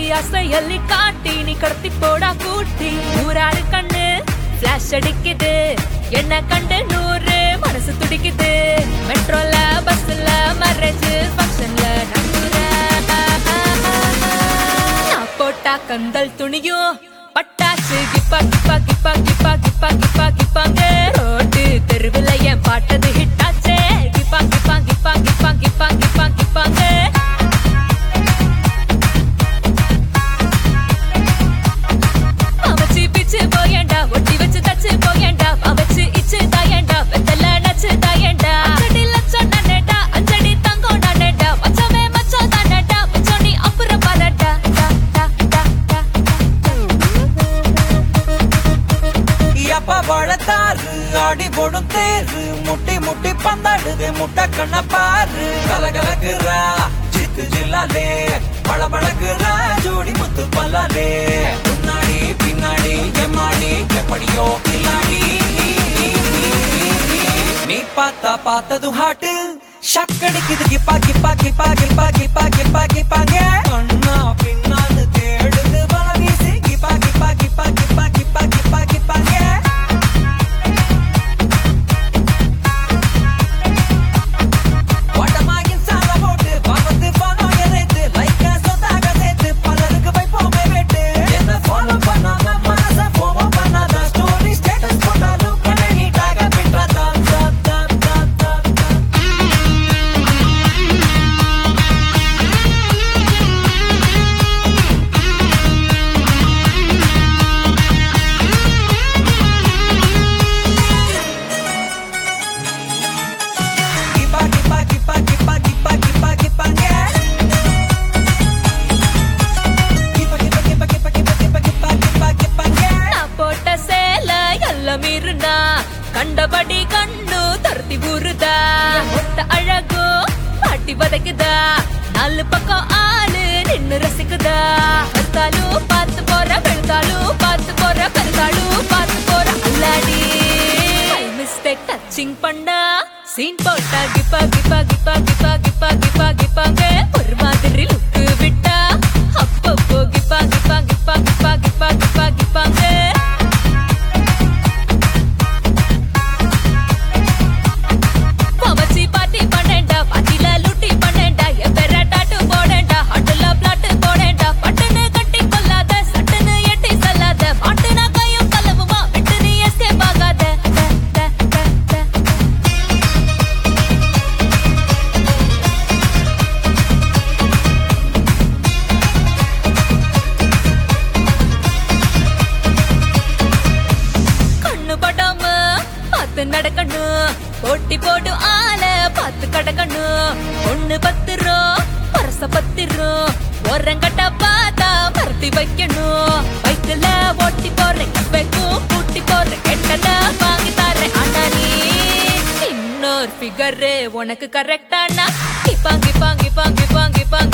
அசையல்லி காட்டி நீ கடத்தி போடா கூட்டி ஊராரு கண்ணு பிளாஷ் அடிக்குது என்ன கண்டு நூறு மனசு துடிக்குது மெட்ரோல பஸ்ல மேரேஜ் ஃபங்க்ஷன்ல நான் போட்டா கந்தல் துணியும் பட்டாசு கிப்பா கிப்பா கிப்பா கிப்பா கிப்பா கிப்பா கிப்பாங்க ரோட்டு தெருவில் என் பாட்டது ஹிட் ஆச்சே கிப்பா கிப்பா கிப்பா கிப்பா கிப்பா கிப்பா கிப்பாங்க அவச்சு பிச்சு போயண்டா ஒட்டி வச்சு தச்சு போயண்டா அவச்சு இச்சு தாயண்டா வெத்தல நச்சு தாயண்டா அஞ்சடி லட்சம் நானேடா அஞ்சடி தங்கம் நானேடா மச்சமே மச்சம் தானேடா மச்சம் நீ அப்புறம் பாரடா டா டா டா டா எப்ப வளர்த்தாரு ஆடி போடும் தேரு முட்டி முட்டி பந்தாடுது முட்டை கண்ண பாரு கலகலக்குறா சித்து ஜில்லாலே பள பழகுறா ஜோடி முத்து பல்லாலே முன்னாடி பின்னாடி எம்மாடி எப்படியோ கில்லாடி நீ பார்த்தா பார்த்ததும் ஹாட்டு ஷக்கடிக்குது கிப்பா கிப்பா கிப்பா கிப்பா கிப்பா கிப்பா கிப்பாங்க கண்ணா பின்னான்னு தேடுது வல வீசி கிப்பா கிப்பா கிப்பா கிப்பா கிப்பா கிப்பா கிப்பாங்க வட்டமாகின் சால போட்டு பக்கத்து பணம் எதைத்து லைக்க சொந்தாக சேர்த்து பலருக்கு வைப்போமே வெட்டு என்ன ஃபாலோ பண்ணாம மனச ஃபாலோ பண்ணாத ஸ்டோரி ஸ்டேட்டஸ் போட்டாலும் கண்ணை நீட்டாக பின்றாதா தப் தப் தப் தப் தப் கிப்பா கிப்பா கிப்பா கிப்பா கிப்பா கிப்பா கிப்பாங்க கிப்பா கிப்பா கிப்பா கிப்பா கிப்பா கிப்பா கிப்பா கிப்பா கிப்பாங்க நான் போட்ட சேல எல்லாம் மீறுனா கண்டபடி கண்ணு தருத்தி ஊறுதா மொத்த அழகோ பாட்டி வதைக்குதா நாலு பக்கம் ஆளு நின்னு ரசிக்குதா பெருத்தாலும் பார்த்து போற பெருத்தாலும் பார்த்து போற பெருத்தாலும் பார்த்து போற அல்லாடி மிஸ்டேக் டச்சிங் பண்ணா சீன் போட்டா கிப்பா கிப்பா கிப்பா கிப்பா கிப்பா கிப்பா கிப்பாங்க ஒரு மாதிரி லுக்கு விட்டா அப்பப்போ கிப்பா கிப்பா கிப்பா கிப்பா கிப்பா கிப்பா கிப்பாங்க பவச்சி பாட்டி பண்ணேன்டா பாட்டில லூட்டி பண்ணேன்டா என் பேர டாட்டு போடேன்டா ஹட்டுல பிளாட்டு போடேன்டா பட்டுன்னு கட்டி கொள்ளாத சட்டுன்னு எட்டி செல்லாத மாட்டுனா கையும் கலவுமா விட்டு நீ எஸ்கேப் ஆகாத ட, ட, ட, ட. கண்ணு படாம பார்த்து நடக்கணும் போட்டி போடு ஆள பார்த்து கடக்கணும் ஒண்ணு பத்துரோ பரச பத்திரோ ஓரங்கட்ட பார்த்தா மறுத்தி வைக்கணும் பைக்கில் ஓட்டி போறேன் இப்பைக்கும் கூட்டி போறேன் கெட்டத வாங்கி தரேன் ஆனா நீ இன்னொரு ஃபிகரு உனக்கு கரெக்டானா கிப்பாங்கி பாங்கி பாங்கி பாங்கி பாங்கி